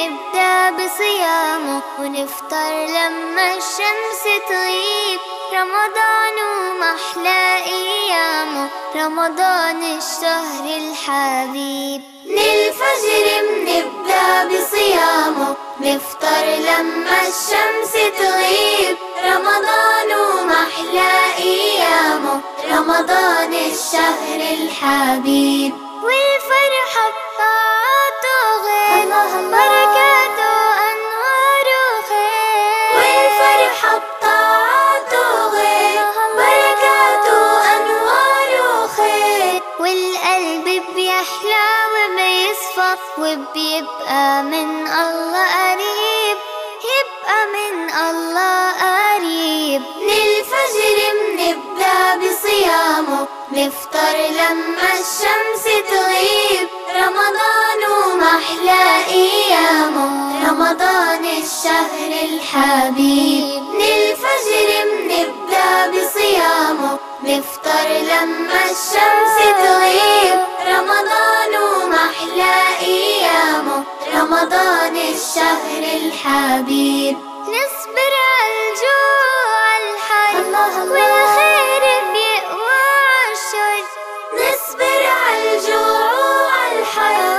نبدأ بصيامه ونفطر لما الشمس تغيب رمضان ومحلى أيامه رمضان الشهر الحبيب للفجر بنبدأ بصيامه نفطر لما الشمس تغيب رمضان ومحلى أيامه رمضان الشهر الحبيب والفرحة بطاعته غير بركاته أنواره خير والفرحة بطاعته غير بركاته أنواره خير والقلب بيحلى وبيصفى وبيبقى من الله قريب يبقى من الله قريب للفجر بنبدأ بصيامه نفطر لما الشمس تغيب رمضان ومحلى أيامه رمضان الشهر الحبيب للفجر بنبدأ بصيامه نفطر لما الشمس تغيب رمضان ومحلى أيامه رمضان الشهر الحبيب نصبر عالجوع الحر والخير بيقوى عالشر نصبر عالجوع الحر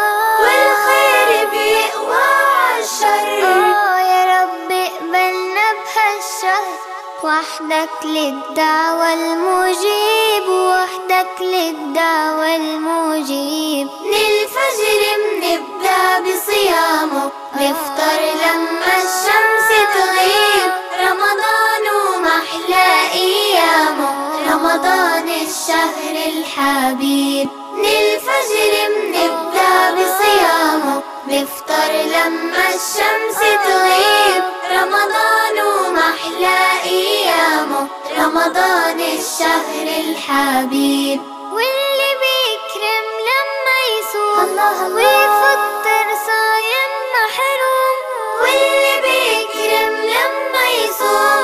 والخير بيقوى عالشر يا رب اقبلنا بهالشهر وحدك للدعوة المجيب وحدك للدعوة المجيب للفجر بنبدأ بصيامه نفطر لما الشمس تغيب رمضان ومحلى أيامه رمضان الشهر الحبيب للفجر بنبدأ بصيامه نفطر لما الشمس تغيب رمضان ومحلى أيامه رمضان الشهر الحبيب واللي بيكرم لما يصوم ويفطر صايم محروم واللي بيكرم لما يصوم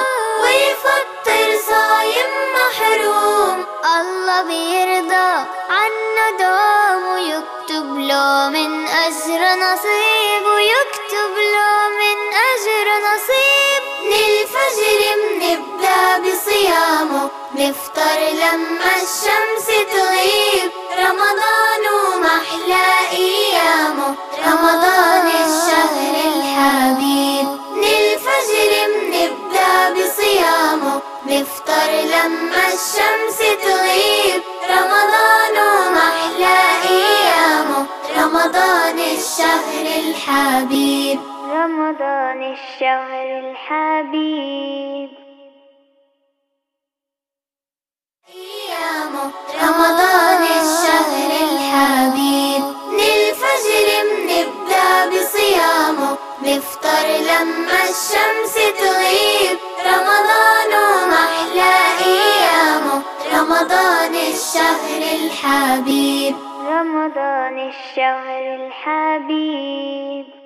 ويفطر صايم محروم الله بيرضى عنا دوم ويكتب له من أجر نصيب ويكتب له من أجر نصيب للفجر بنبدأ بصيامه نفطر لما الشمس تغيب رمضان ومحلى أيامه رمضان الشهر الحبيب للفجر بنبدأ بصيامه نفطر لما الشمس تغيب رمضان ومحلى أيامه رمضان الشهر الحبيب رمضان الشهر الحبيب أيامه رمضان الشهر الحبيب للفجر بنبدأ بصيامه نفطر لما الشمس تغيب رمضان ومحلى أيامه رمضان الشهر الحبيب رمضان الشهر الحبيب